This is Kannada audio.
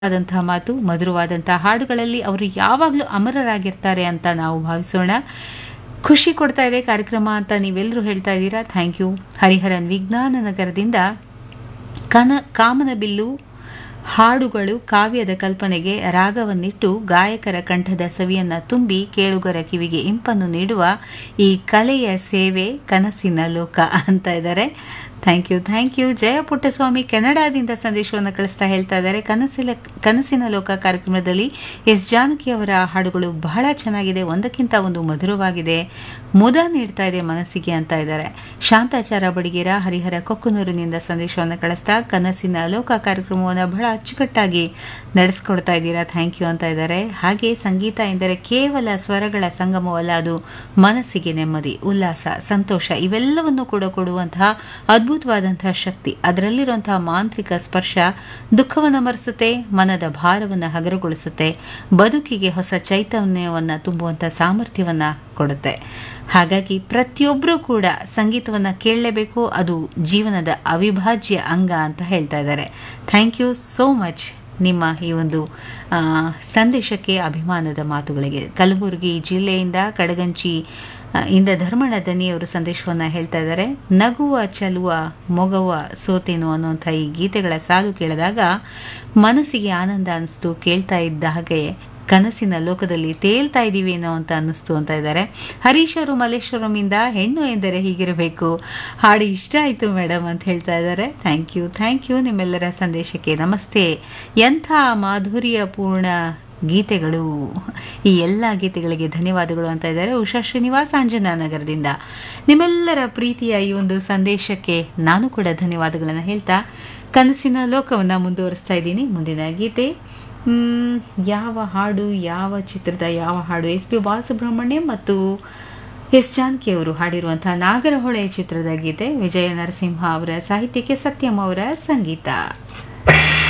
ಆದಂತಹ ಮಾತು ಮಧುರವಾದಂತಹ ಹಾಡುಗಳಲ್ಲಿ ಅವರು ಯಾವಾಗಲೂ ಅಮರರಾಗಿರ್ತಾರೆ ಅಂತ ನಾವು ಭಾವಿಸೋಣ ಖುಷಿ ಕೊಡ್ತಾ ಇದೆ ಕಾರ್ಯಕ್ರಮ ಅಂತ ನೀವೆಲ್ಲರೂ ಹೇಳ್ತಾ ಇದ್ದೀರಾ ಥ್ಯಾಂಕ್ ಯು ಹರಿಹರನ್ ವಿಜ್ಞಾನ ನಗರದಿಂದ ಕನ ಕಾಮನಬಿಲ್ಲು ಹಾಡುಗಳು ಕಾವ್ಯದ ಕಲ್ಪನೆಗೆ ರಾಗವನ್ನಿಟ್ಟು ಗಾಯಕರ ಕಂಠದ ಸವಿಯನ್ನ ತುಂಬಿ ಕೇಳುಗರ ಕಿವಿಗೆ ಇಂಪನ್ನು ನೀಡುವ ಈ ಕಲೆಯ ಸೇವೆ ಕನಸಿನ ಲೋಕ ಅಂತ ಇದ್ದಾರೆ thank you thank you Jaya Puttaswamy ಕೆನಡಾದಿಂದ ಸಂದೇಶವನ್ನು ಕಳಿಸ್ತಾ ಹೇಳ್ತಾ ಇದ್ದಾರೆ ಕನಸಿನ ಕನಸಿನ ಲೋಕ ಕಾರ್ಯಕ್ರಮದಲ್ಲಿ ಎಸ್ ಜಾನಕಿ ಅವರ ಹಾಡುಗಳು ಬಹಳ ಚೆನ್ನಾಗಿದೆ ಒಂದಕ್ಕಿಂತ ಒಂದು ಮಧುರವಾಗಿದೆ ಮುದ ನೀಡ್ತಾ ಇದೆ ಮನಸ್ಸಿಗೆ ಅಂತ ಇದ್ದಾರೆ ಶಾಂತಾಚಾರ ಬಡಿಗೇರ ಹರಿಹರ ಕೊಕ್ಕನೂರಿನಿಂದ ಸಂದೇಶವನ್ನು ಕಳಿಸ್ತಾ ಕನಸಿನ ಲೋಕ ಕಾರ್ಯಕ್ರಮವನ್ನು ಬಹಳ ಅಚ್ಚುಕಟ್ಟಾಗಿ ನಡೆಸ್ಕೊಡ್ತಾ ಇದ್ದೀರಾ ಥ್ಯಾಂಕ್ ಯು ಅಂತ ಇದ್ದಾರೆ ಹಾಗೆ ಸಂಗೀತ ಎಂದರೆ ಕೇವಲ ಸ್ವರಗಳ ಸಂಗಮವಲ್ಲ ಅದು ಮನಸ್ಸಿಗೆ ನೆಮ್ಮದಿ ಉಲ್ಲಾಸ ಸಂತೋಷ ಇವೆಲ್ಲವನ್ನು ಕೂಡ ಕೊಡುವಂತಹ ಅದ್ಭುತವಾದಂತಹ ಶಕ್ತಿ ಅದರಲ್ಲಿರುವಂತಹ ಮಾಂತ್ರಿಕ ಸ್ಪರ್ಶ ದುಃಖವನ್ನು ಮರೆಸುತ್ತೆ ಮನದ ಭಾರವನ್ನು ಹಗರಗೊಳಿಸುತ್ತೆ ಬದುಕಿಗೆ ಹೊಸ ಚೈತನ್ಯವನ್ನು ತುಂಬುವಂಥ ಸಾಮರ್ಥ್ಯವನ್ನು ಕೊಡುತ್ತೆ ಹಾಗಾಗಿ ಪ್ರತಿಯೊಬ್ಬರೂ ಕೂಡ ಸಂಗೀತವನ್ನು ಕೇಳಲೇಬೇಕು ಅದು ಜೀವನದ ಅವಿಭಾಜ್ಯ ಅಂಗ ಅಂತ ಹೇಳ್ತಾ ಇದ್ದಾರೆ ಥ್ಯಾಂಕ್ ಯು ಸೋ ಮಚ್ ನಿಮ್ಮ ಈ ಒಂದು ಆ, ಸಂದೇಶಕ್ಕೆ ಅಭಿಮಾನದ ಮಾತುಗಳಿಗೆ ಕಲಬುರಗಿ ಜಿಲ್ಲೆಯಿಂದ ಕಡಗಂಚಿ ಆ, ಇಂದ ಧರ್ಮಣ ದನಿಯವರು ಸಂದೇಶವನ್ನು ಹೇಳ್ತಾ ಇದ್ದಾರೆ ನಗುವ ಚಲುವ ಮೊಗವ ಸೋತೇನು ಅನ್ನುವಂಥ ಈ ಗೀತೆಗಳ ಸಾಲು ಕೇಳಿದಾಗ ಮನಸ್ಸಿಗೆ ಆನಂದ ಅನಿಸ್ತು ಕೇಳ್ತಾ ಇದ್ದ ಹಾಗೆ ಕನಸಿನ ಲೋಕದಲ್ಲಿ ತೇಲ್ತಾ ಇದ್ದೀವೇನೋ ಅಂತ ಅನ್ನಿಸ್ತು ಅಂತ ಇದ್ದಾರೆ ಹರೀಶ್ ಅವರು ಮಲ್ಲೇಶ್ವರಮಿಂದ ಹೆಣ್ಣು ಎಂದರೆ ಹೀಗಿರಬೇಕು ಹಾಡು ಇಷ್ಟ ಆಯಿತು ಮೇಡಮ್ ಅಂತ ಹೇಳ್ತಾ ಇದ್ದಾರೆ ಥ್ಯಾಂಕ್ ಯು ಥ್ಯಾಂಕ್ ಯು ನಿಮ್ಮೆಲ್ಲರ ಸಂದೇಶಕ್ಕೆ ನಮಸ್ತೆ ಎಂಥ ಮಾಧುರ್ಯಪೂರ್ಣ ಗೀತೆಗಳು ಈ ಎಲ್ಲ ಗೀತೆಗಳಿಗೆ ಧನ್ಯವಾದಗಳು ಅಂತ ಇದ್ದಾರೆ ಉಷಾ ಶ್ರೀನಿವಾಸ್ ನಗರದಿಂದ ನಿಮ್ಮೆಲ್ಲರ ಪ್ರೀತಿಯ ಈ ಒಂದು ಸಂದೇಶಕ್ಕೆ ನಾನು ಕೂಡ ಧನ್ಯವಾದಗಳನ್ನು ಹೇಳ್ತಾ ಕನಸಿನ ಲೋಕವನ್ನು ಮುಂದುವರಿಸ್ತಾ ಇದ್ದೀನಿ ಮುಂದಿನ ಗೀತೆ ಮ್, ಯಾವ ಹಾಡು ಯಾವ ಚಿತ್ರದ ಯಾವ ಹಾಡು ಎಸ್ ಪಿ ಬಾಲಸುಬ್ರಹ್ಮಣ್ಯ ಮತ್ತು ಎಸ್ ಜಾನಕಿ ಅವರು ಹಾಡಿರುವಂತಹ ನಾಗರಹೊಳೆ ಚಿತ್ರದ ಗೀತೆ ವಿಜಯ ನರಸಿಂಹ ಅವರ ಸಾಹಿತ್ಯಕ್ಕೆ ಸತ್ಯಂ ಅವರ ಸಂಗೀತ